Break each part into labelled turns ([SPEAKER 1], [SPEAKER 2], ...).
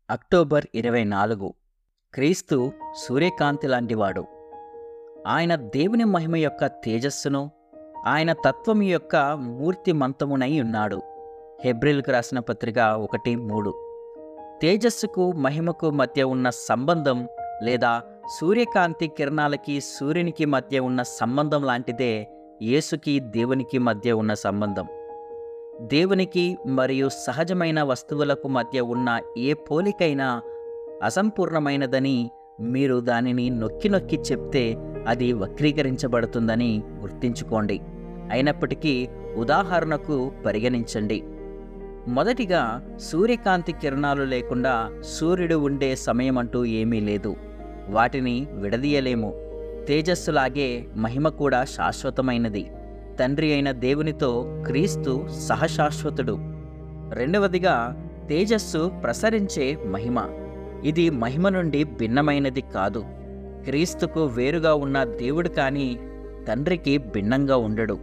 [SPEAKER 1] October ఇరవై నాలుగు క్రీస్తు సూర్యకాంతి లాంటివాడు ఆయన దేవుని మహిమ యొక్క తేజస్సును ఆయన తత్వం యొక్క మూర్తిమంతమునై ఉన్నాడు హెబ్రిల్కు రాసిన పత్రిక ఒకటి మూడు తేజస్సుకు మహిమకు మధ్య ఉన్న సంబంధం లేదా సూర్యకాంతి కిరణాలకి సూర్యునికి మధ్య ఉన్న సంబంధం లాంటిదే యేసుకి దేవునికి మధ్య ఉన్న సంబంధం దేవునికి మరియు సహజమైన వస్తువులకు మధ్య ఉన్న ఏ పోలికైనా అసంపూర్ణమైనదని మీరు దానిని నొక్కి నొక్కి చెప్తే అది వక్రీకరించబడుతుందని గుర్తించుకోండి అయినప్పటికీ ఉదాహరణకు పరిగణించండి మొదటిగా సూర్యకాంతి కిరణాలు లేకుండా సూర్యుడు ఉండే సమయం అంటూ ఏమీ లేదు వాటిని విడదీయలేము తేజస్సులాగే మహిమ కూడా శాశ్వతమైనది తండ్రి అయిన దేవునితో క్రీస్తు సహశాశ్వతుడు రెండవదిగా తేజస్సు ప్రసరించే మహిమ ఇది మహిమ నుండి భిన్నమైనది కాదు క్రీస్తుకు వేరుగా ఉన్న దేవుడు కానీ తండ్రికి భిన్నంగా ఉండడు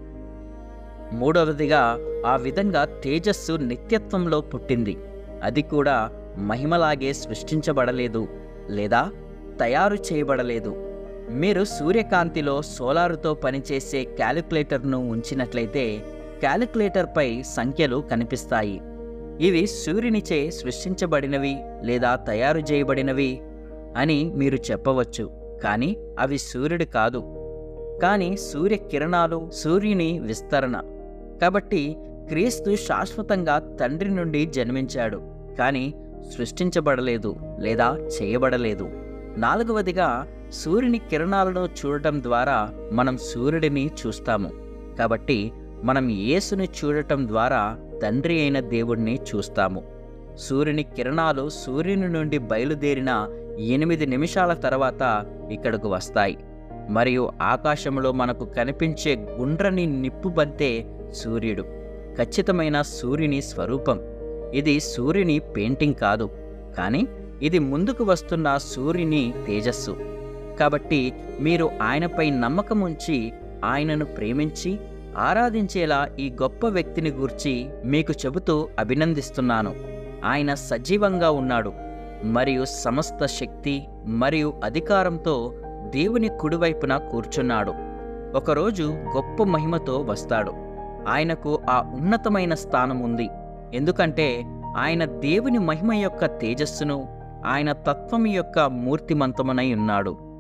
[SPEAKER 1] మూడవదిగా ఆ విధంగా తేజస్సు నిత్యత్వంలో పుట్టింది అది కూడా మహిమలాగే సృష్టించబడలేదు లేదా తయారు చేయబడలేదు మీరు సూర్యకాంతిలో సోలారుతో పనిచేసే క్యాలిక్యులేటర్ను ఉంచినట్లయితే క్యాలిక్యులేటర్పై సంఖ్యలు కనిపిస్తాయి ఇవి సూర్యునిచే సృష్టించబడినవి లేదా తయారు చేయబడినవి అని మీరు చెప్పవచ్చు కానీ అవి సూర్యుడు కాదు కానీ సూర్య కిరణాలు సూర్యుని విస్తరణ కాబట్టి క్రీస్తు శాశ్వతంగా తండ్రి నుండి జన్మించాడు కానీ సృష్టించబడలేదు లేదా చేయబడలేదు నాలుగవదిగా సూర్యుని కిరణాలను చూడటం ద్వారా మనం సూర్యుడిని చూస్తాము కాబట్టి మనం యేసుని చూడటం ద్వారా తండ్రి అయిన దేవుణ్ణి చూస్తాము సూర్యుని కిరణాలు సూర్యుని నుండి బయలుదేరిన ఎనిమిది నిమిషాల తర్వాత ఇక్కడకు వస్తాయి మరియు ఆకాశంలో మనకు కనిపించే గుండ్రని నిప్పుబంతే సూర్యుడు ఖచ్చితమైన సూర్యుని స్వరూపం ఇది సూర్యుని పెయింటింగ్ కాదు కానీ ఇది ముందుకు వస్తున్న సూర్యుని తేజస్సు కాబట్టి మీరు ఆయనపై నమ్మకం ఉంచి ఆయనను ప్రేమించి ఆరాధించేలా ఈ గొప్ప వ్యక్తిని గూర్చి మీకు చెబుతూ అభినందిస్తున్నాను ఆయన సజీవంగా ఉన్నాడు మరియు సమస్త శక్తి మరియు అధికారంతో దేవుని కుడివైపున కూర్చున్నాడు ఒకరోజు గొప్ప మహిమతో వస్తాడు ఆయనకు ఆ ఉన్నతమైన స్థానం ఉంది ఎందుకంటే ఆయన దేవుని మహిమ యొక్క తేజస్సును ఆయన తత్వం యొక్క మూర్తిమంతమునై ఉన్నాడు